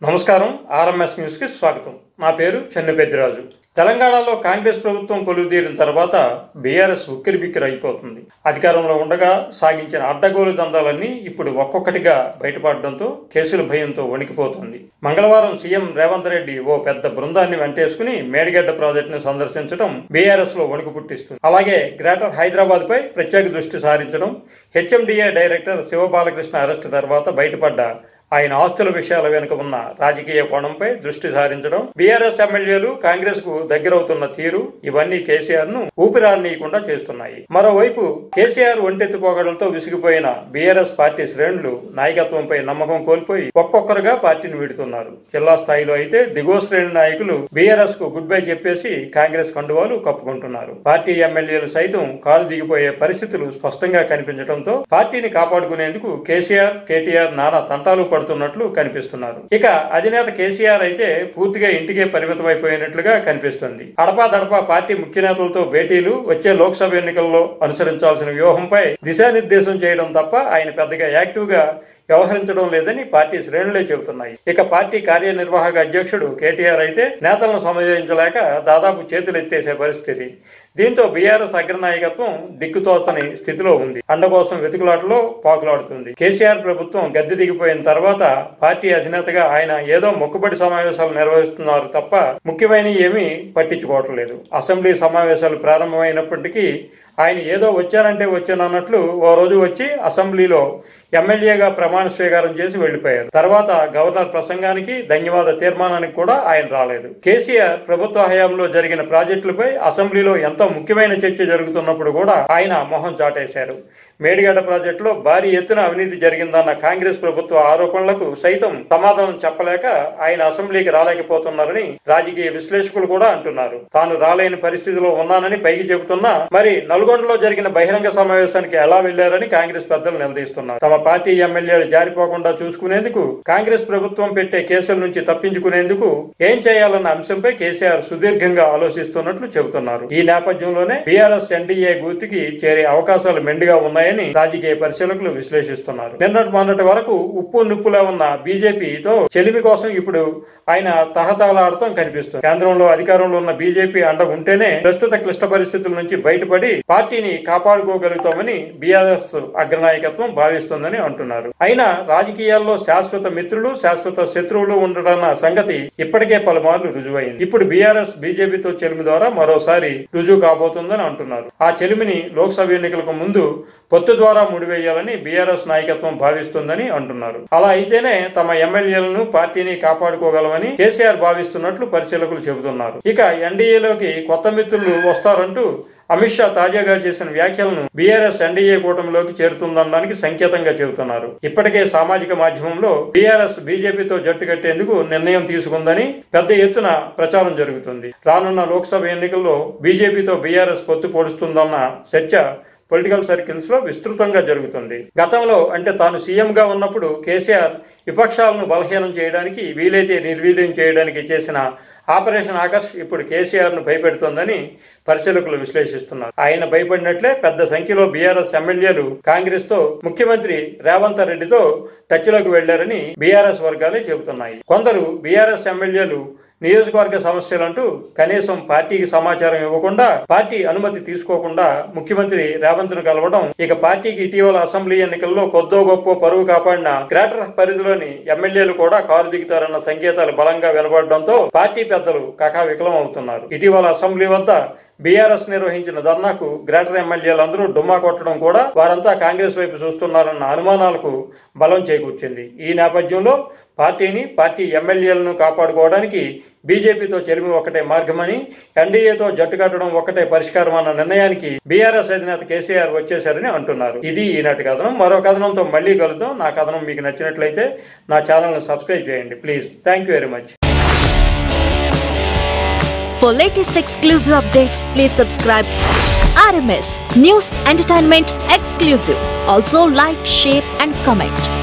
నమస్కారం RMS news కి స్వాగతం నా పేరు చెన్నపెద్దిరాజు తెలంగాణలో కాంగ్రెస్ ప్రభుత్వం కొలువుదీరిన తర్వాత బీఆర్ఎస్ ఉక్కిరి బిక్కిరి అయిపోతుంది అధికారంలో ఉండగా సాగించిన అడ్డగోలు దందాలన్నీ ఇప్పుడు ఒక్కొక్కటిగా బయటపడడంతో కేసుల భయంతో వణికిపోతుంది మంగళవారం సీఎం రేవంత్ రెడ్డి ఓ పెద్ద బృందాన్ని వెంటేసుకుని మేడిగడ్డ ప్రాజెక్టును సందర్శించడం బీఆర్ఎస్ లో వణుకు పుట్టిస్తుంది అలాగే గ్రేటర్ హైదరాబాద్ పై ప్రత్యేక దృష్టి సారించడం హెచ్ఎండిఏ డైరెక్టర్ శివబాలకృష్ణ అరెస్ట్ తర్వాత బయటపడ్డ ఆయన ఆస్తుల విషయాల వెనుక ఉన్న రాజకీయ కోణంపై దృష్టి సారించడం బీఆర్ఎస్ ఎమ్మెల్యేలు కాంగ్రెస్ కు దగ్గరవుతున్న తీరు ఇవన్నీ కేసీఆర్ ను ఊపిరాడనీయకుండా చేస్తున్నాయి మరోవైపు కేసీఆర్ ఒంటెత్తు పోగడలతో విసిగిపోయిన బీఆర్ఎస్ పార్టీ శ్రేణులు నాయకత్వంపై నమ్మకం కోల్పోయి ఒక్కొక్కరుగా పార్టీని వీడుతున్నారు జిల్లా స్థాయిలో అయితే దిగువ శ్రేణి నాయకులు బీఆర్ఎస్ కు గుడ్ బై చెప్పేసి కాంగ్రెస్ కండువాలు కప్పుకుంటున్నారు పార్టీ ఎమ్మెల్యేలు సైతం కాలు దిగిపోయే పరిస్థితులు స్పష్టంగా కనిపించడంతో పార్టీని కాపాడుకునేందుకు కేసీఆర్ కేటీఆర్ నానా తంటాలు పడుతున్నట్లు కనిపిస్తున్నారు ఇక అధినేత కేసీఆర్ అయితే పూర్తిగా ఇంటికే పరిమితమైపోయినట్లుగా కనిపిస్తుంది అడపా దడపా పార్టీ ముఖ్య నేతలతో భేటీలు వచ్చే లోక్సభ ఎన్నికల్లో అనుసరించాల్సిన వ్యూహంపై దిశానిర్దేశం చేయడం తప్ప ఆయన పెద్దగా యాక్టివ్ గా వ్యవహరించడం లేదని పార్టీ శ్రేణులే చెబుతున్నాయి ఇక పార్టీ కార్యనిర్వాహక అధ్యక్షుడు కేటీఆర్ అయితే నేతలను సమర్థించలేక దాదాపు చేతులెత్తేసే పరిస్థితి దీంతో బీఆర్ఎస్ అగ్రనాయకత్వం దిక్కుతోచని స్థితిలో ఉంది అండ కోసం వెతుకులాటలో పాకులాడుతుంది కేసీఆర్ ప్రభుత్వం గద్దె దిగిపోయిన తర్వాత పార్టీ అధినేతగా ఆయన ఏదో మొక్కుబడి సమావేశాలు నిర్వహిస్తున్నారు తప్ప ముఖ్యమైన ఏమీ పట్టించుకోవటం లేదు అసెంబ్లీ సమావేశాలు ప్రారంభమైనప్పటికీ ఆయన ఏదో వచ్చానంటే వచ్చానన్నట్లు ఓ రోజు వచ్చి అసెంబ్లీలో ఎమ్మెల్యేగా ప్రమాణ స్వీకారం చేసి వెళ్లిపోయారు తర్వాత గవర్నర్ ప్రసంగానికి ధన్యవాద తీర్మానానికి కూడా ఆయన రాలేదు కేసీఆర్ ప్రభుత్వ హయాంలో జరిగిన ప్రాజెక్టులపై అసెంబ్లీలో ఎంతో ముఖ్యమైన చర్చ జరుగుతున్నప్పుడు కూడా ఆయన మొహం చాటేశారు మేడిగడ్డ ప్రాజెక్టులో భారీ ఎత్తున అవినీతి జరిగిందన్న కాంగ్రెస్ ప్రభుత్వ ఆరోపణలకు సైతం సమాధానం చెప్పలేక ఆయన అసెంబ్లీకి రాలేకపోతున్నారని రాజకీయ విశ్లేషకులు కూడా అంటున్నారు తాను రాలేని పరిస్థితిలో ఉన్నానని పైకి చెబుతున్నా మరి నల్గొండలో జరిగిన బహిరంగ సమావేశానికి ఎలా వెళ్లారని కాంగ్రెస్ పెద్దలు నిలదీస్తున్నారు తమ పార్టీ ఎమ్మెల్యేలు జారిపోకుండా చూసుకునేందుకు కాంగ్రెస్ ప్రభుత్వం పెట్టే కేసుల నుంచి తప్పించుకునేందుకు ఏం చేయాలన్న అంశంపై కేసీఆర్ సుదీర్ఘంగా ఆలోచిస్తున్నట్లు చెబుతున్నారు ఈ నేపథ్యంలోనే బీఆర్ఎస్ ఎన్డీఏ గుర్తుకి చేరే అవకాశాలు మెండుగా ఉన్నాయని రాజకీయ పరిశీలకులు విశ్లేషిస్తున్నారు నిన్నటి మొన్నటి వరకు ఉప్పు నిప్పులా ఉన్న బీజేపీతో చెలిమి కోసం ఇప్పుడు ఆయన తహతహలాడటం కనిపిస్తుంది కేంద్రంలో అధికారంలో ఉన్న బీజేపీ అండ ఉంటేనే ప్రస్తుత క్లిష్ట పరిస్థితుల నుంచి బయటపడి పార్టీని కాపాడుకోగలుగుతామని బీఆర్ఎస్ అగ్రనాయకత్వం భావిస్తోందని అంటున్నారు అయినా రాజకీయాల్లో శాశ్వత మిత్రులు శాశ్వత శత్రువులు ఉండడన్న సంగతి ఇప్పటికే పలుమార్లు రుజువైంది ఇప్పుడు బీఆర్ఎస్ బీజేపీతో చెలిమి ద్వారా మరోసారి రుజువు కాబోతుందని అంటున్నారు ఆ చెలిమిని లోక్సభ ఎన్నికలకు ముందు పొత్తు ద్వారా ముడివేయాలని బీఆర్ఎస్ నాయకత్వం భావిస్తుందని అంటున్నారు అలా అయితేనే తమ ఎమ్మెల్యేలను పార్టీని కాపాడుకోగలమని కేసీఆర్ భావిస్తున్నట్లు పరిశీలకులు చెబుతున్నారు ఇక ఎన్డీఏలోకి కొత్త మిత్రులు వస్తారంటూ అమిత్ షా తాజాగా చేసిన వ్యాఖ్యలను బీఆర్ఎస్ ఎన్డీఏ కూటమిలోకి చేరుతుందనడానికి సంకేతంగా చెబుతున్నారు ఇప్పటికే సామాజిక మాధ్యమంలో బీఆర్ఎస్ బీజేపీతో జట్టు కట్టేందుకు నిర్ణయం తీసుకుందని పెద్ద ఎత్తున ప్రచారం జరుగుతుంది రానున్న లోక్సభ ఎన్నికల్లో బీజేపీతో బీఆర్ఎస్ పొత్తు పొడుస్తుందన్న చర్చ పొలిటికల్ సర్కిల్స్ లో విస్తృతంగా జరుగుతుంది గతంలో అంటే తాను సీఎంగా ఉన్నప్పుడు కేసీఆర్ విపక్షాలను బలహీనం చేయడానికి వీలైతే నిర్వీర్యం చేయడానికి చేసిన ఆపరేషన్ ఆకర్ష్ ఇప్పుడు కేసీఆర్ ను భయపెడుతోందని పరిశీలకులు విశ్లేషిస్తున్నారు ఆయన భయపడినట్లే పెద్ద సంఖ్యలో బీఆర్ఎస్ ఎమ్మెల్యేలు కాంగ్రెస్ తో ముఖ్యమంత్రి రేవంత్ రెడ్డితో టచ్ లోకి వెళ్లారని బీఆర్ఎస్ వర్గాలే చెబుతున్నాయి కొందరు బీఆర్ఎస్ ఎమ్మెల్యేలు నియోజకవర్గ సమస్యలంటూ కనీసం పార్టీకి సమాచారం ఇవ్వకుండా పార్టీ అనుమతి తీసుకోకుండా ముఖ్యమంత్రి రేవంత్ ను కలవడం ఇక పార్టీకి ఇటీవల అసెంబ్లీ ఎన్నికల్లో కొద్దో గొప్ప పరువు కాపాడిన గ్రేటర్ పరిధిలోని ఎమ్మెల్యేలు కూడా కారు దిగుతారన్న సంకేతాలు బలంగా వినబడడంతో పార్టీ పెద్దలు కకావికలం అవుతున్నారు ఇటీవల అసెంబ్లీ వద్ద బీఆర్ఎస్ నిర్వహించిన ధర్నాకు గ్రేటర్ ఎమ్మెల్యేలందరూ డుమ్మా కొట్టడం కూడా వారంతా కాంగ్రెస్ వైపు చూస్తున్నారన్న అనుమానాలకు బలం చేకూర్చింది ఈ నేపథ్యంలో పార్టీని పార్టీ ఎమ్మెల్యేలను కాపాడుకోవడానికి బీజేపీతో చెలిమి ఒకటే మార్గమని ఎన్డీఏతో జట్టు కట్టడం ఒకటే పరిష్కారం అన్న నిర్ణయానికి బీఆర్ఎస్ అధినేత కేసీఆర్ వచ్చేశారని అంటున్నారు ఇది ఈనాటి కథనం మరో కథనంతో మళ్ళీ కలుద్దాం నా కథనం మీకు నచ్చినట్లయితే నా ఛానల్ను సబ్స్క్రైబ్ చేయండి please thank you very much For latest exclusive updates, please subscribe RMS News Entertainment Exclusive. Also like, share and comment.